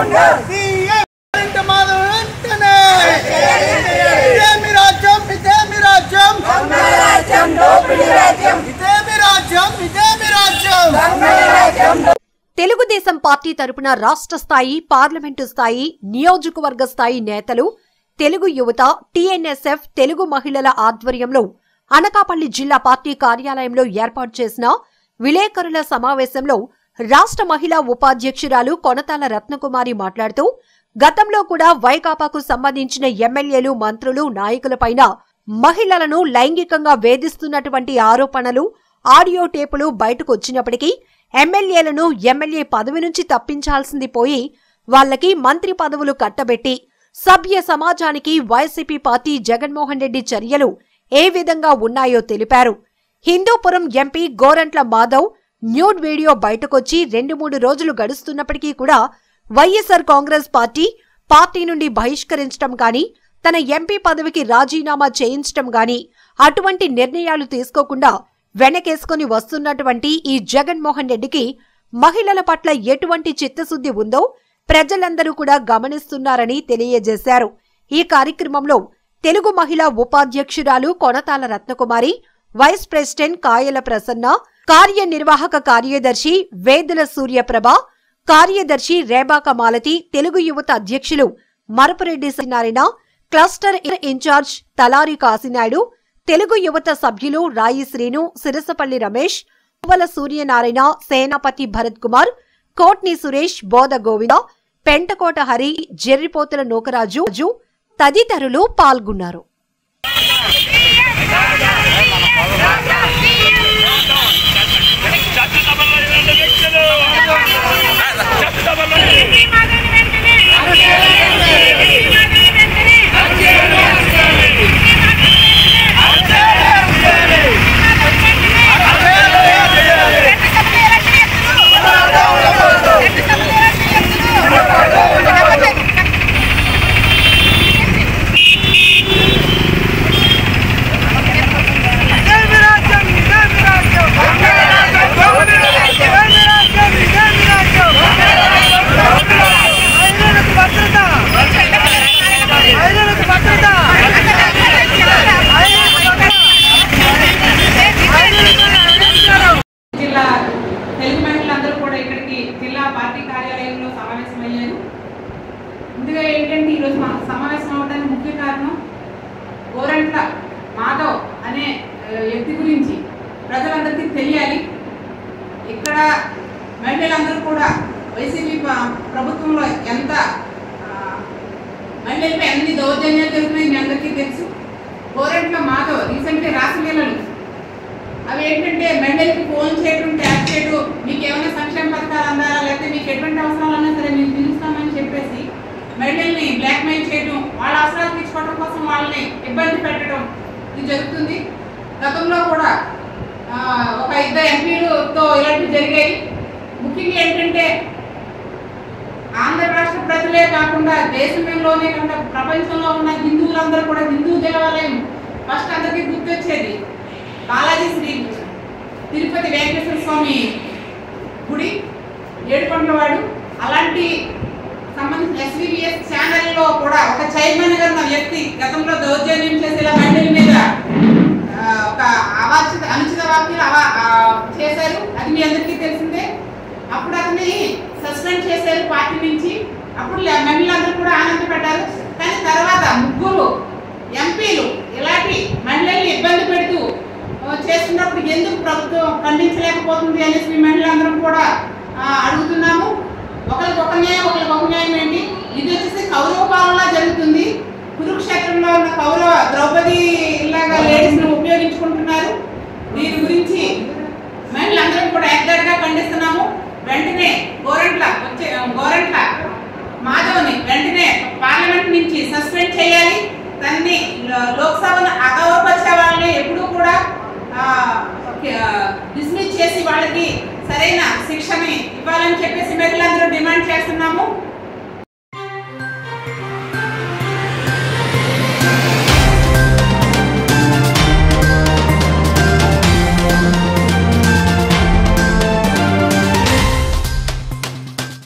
CM current Madhav వెంటనే ఇదేమి రాజ్యం ఇదేమి రాజ్యం ఇదేమి రాజ్యం ఇదేమి రాజ్యం తెలుగుదేశం పార్టీ తరపున రాష్ట్ర స్థాయి పార్లమెంటు స్థాయి నియోజకవర్గ స్థాయి నేతలు తెలుగు యువత టీఎన్ఎస్ఎఫ్ తెలుగు మహిళల ఆధ్వర్యంలో అనకాపల్లి జిల్లా పార్టీ కార్యాలయంలో ఏర్పాటు చేసిన విలేకరుల సమావేశంలో రాష్ట్ర మహిళా ఉపాధ్యక్షురాలు కొనతాల రత్నకుమారి మాట్లాడుతూ గతంలో కూడా వైకాపాకు సంబంధించిన ఎమ్మెల్యేలు మంత్రులు నాయకులపైన మహిళలను లైంగికంగా వేధిస్తున్నటువంటి ఆరోపణలు ఆడియో టేపులు బయటకు వచ్చినప్పటికీ ఎమ్మెల్యేలను ఎమ్మెల్యే పదవి నుంచి తప్పించాల్సింది పోయి వాళ్ళకి మంత్రి పదవులు కట్టబెట్టి సభ్య సమాజానికి వైసీపీ పార్టీ జగన్మోహన్ రెడ్డి చర్యలు ఏ విధంగా ఉన్నాయో తెలిపారు Hindupuram MP Gorantla Madhav nude video బయటకొచ్చి రెండు మూడు రోజులు గడుస్తున్నప్పటికీ కూడా వైఎస్ఆర్ కాంగ్రెస్ పార్టీ పార్టీ నుండి బహిష్కరించడం గాని తన ఎంపీ పదవికి రాజీనామా చేయించడం గాని అటువంటి నిర్ణయాలు తీసుకోకుండా వెనకేసుకుని వస్తున్నటువంటి ఈ జగన్మోహన్ రెడ్డికి మహిళల పట్ల ఎటువంటి చిత్తశుద్ధి ఉందో ప్రజలందరూ కూడా గమనిస్తున్నారని తెలియజేశారు ఈ కార్యక్రమంలో తెలుగు మహిళా ఉపాధ్యక్షురాలు కొనతాల రత్నకుమారి వైస్ ప్రెసిడెంట్ కాయల ప్రసన్న కార్యనిర్వాహక కార్యదర్శి వేదుల సూర్యప్రభ కార్యదర్శి రేబాక మాలతి తెలుగు యువత అధ్యక్షులు మరపురెడ్డి సత్యనారాయణ క్లస్టర్ ఇన్ఛార్జ్ తలారి కాశీనాయుడు తెలుగు యువత సభ్యులు రాయి శ్రీను సిరసపల్లి రమేష్ పువ్వల సూర్యనారాయణ సేనాపతి భరత్ కుమార్ కోట్ని సురేష్ బోధ గోవింద పెంటకోట హరి జెర్రిపోతుల నూకరాజు జు తదితరులు పాల్గొన్నారు ఇదేమి రాజ్యం ఇదేమి రాజ్యం ఇదేమి రాజ్యం ఇదేమి రాజ్యం మహిళలకు భద్రత మహిళలకు భద్రత జిల్లా తెలుగు మహిళలందరూ కూడా ఇక్కడికి జిల్లా పార్టీ కార్యాలయంలో సమావేశమయ్యారు ముందుగా ఏంటంటే ఈరోజు మా సమావేశం అవడానికి ముఖ్య కారణం గోరంట్ల మాధవ్ అనే ఆ, వ్యక్తి గురించి ప్రజలందరికీ తెలియాలి ఇక్కడ మహిళలందరూ కూడా వైసీపీ ప- ప్రభుత్వంలో ఎంత ఆ, మహిళలపై అన్ని దౌర్జన్యాలు జరుగుతున్నాయి మీ అందరికీ తెలుసు గోరంట్ల మాధవ్ రీసెంట్గా రాసలీలలు అవి ఏంటంటే మహిళలకి ఫోన్ చేయడం ట్యాప్ చేయడం మీకు ఏమైనా సంక్షేమ పథకాలు అందాలా లేకపోతే మీకు ఎటువంటి అవసరాలన్నా సరే మేము తీరుస్తామని చెప్పేసి మహిళల్ని బ్లాక్మెయిల్ చేయడం వాళ్ళ అవసరాలు తీర్చుకోవడం కోసం వాళ్ళని ఇబ్బంది పెట్టడం ఇది జరుగుతుంది గతంలో కూడా ఆ, ఒక ఇద్దరు ఎంపీలతో ఇలాంటివి జరిగాయి ముఖ్యంగా ఏంటంటే ఆంధ్ర రాష్ట్ర ప్రజలే కాకుండా దేశంలోనే కాకుండా ప్రపంచంలో ఉన్న హిందువులందరూ కూడా హిందూ దేవాలయం ఫస్ట్ అందరికీ గుర్తొచ్చేది బాలాజీ శ్రీ తిరుపతి వెంకటేశ్వర స్వామి గుడి ఏడుకొండలవాడు అలాంటి సంబంధించిన ఎస్వీబీఎస్ ఛానల్లో కూడా ఒక చైర్మన్ గా ఉన్న వ్యక్తి గతంలో దౌర్జన్యం చేసి ఇలా మహిళల మీద ఆ, ఒక అవాచిత అనుచిత వ్యాఖ్యలు అవా ఆ, చేశారు అది మీ అందరికీ తెలిసిందే అప్పుడు అతన్ని సస్పెండ్ చేశారు పార్టీ నుంచి అప్పుడు లే- మహిళలందరూ కూడా ఆనందపడ్డారు కానీ తర్వాత ముగ్గురు ఎంపీలు ఇలాంటి మహిళల్ని ఇబ్బంది పెడుతూ ఆ, చేస్తున్నప్పుడు ఎందుకు ప్రభుత్వం ఖండించలేకపోతుంది అనేసి మీ మహిళలందరం కూడా ఆ, అడుగుతున్నాము ఒకరికి ఒక న్యాయం ఒకరికి ఒక న్యాయం ఏంటి ఇది వచ్చేసి కౌరవ పాలన జరుగుతుంది కురుక్షేత్రంలో ఉన్న కౌరవ ద్రౌపది లాగా లేడీస్ ను ఉపయోగించుకుంటున్నారు దీని గురించి మహిళలందరం కూడా ఎగ్జాక్ట్ గా ఖండిస్తున్నాము వెంటనే గోరంట్ల వచ్చే గోరంట్ల మాధవ్ని వెంటనే పార్లమెంట్ నుంచి సస్పెండ్ చేయాలి తనని లో- లోక్సభను అగౌరవపరిచే వాళ్ళని ఎప్పుడూ కూడా డిస్మిస్ చేసి వాళ్ళకి సరైన శిక్షని ఇవ్వాలని చెప్పేసి మహిళలందరూ డిమాండ్ చేస్తున్నాము